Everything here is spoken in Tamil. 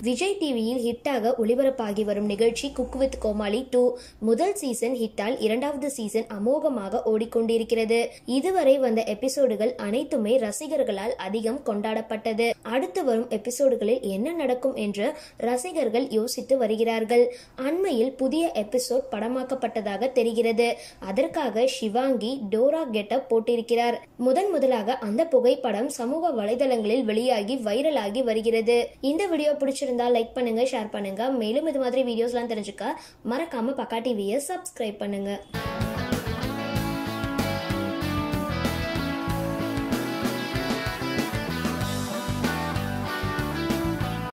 விஜய் டிவியில் ஹிட்டாக ஒளிபரப்பாகி வரும் நிகழ்ச்சி குக் வித் கோமாளி டூ முதல் சீசன் ஹிட்டால் இரண்டாவது சீசன் அமோகமாக ஓடிக்கொண்டிருக்கிறது இதுவரை வந்த எபிசோடுகள் அனைத்துமே ரசிகர்களால் அதிகம் கொண்டாடப்பட்டது அடுத்து வரும் எபிசோடுகளில் என்ன நடக்கும் என்று ரசிகர்கள் யோசித்து வருகிறார்கள் அண்மையில் புதிய எபிசோட் படமாக்கப்பட்டதாக தெரிகிறது அதற்காக ஷிவாங்கி டோரா கெட்டப் போட்டிருக்கிறார் முதன் முதலாக அந்த புகைப்படம் சமூக வலைதளங்களில் வெளியாகி வைரலாகி வருகிறது இந்த வீடியோ பிடிச்சிருந்தா லைக் பண்ணுங்க ஷேர் பண்ணுங்க மேலும் இது மாதிரி வீடியோஸ்லாம் தெரிஞ்சுக்க மறக்காம பக்கா டிவியை சப்ஸ்கிரைப் பண்ணுங்க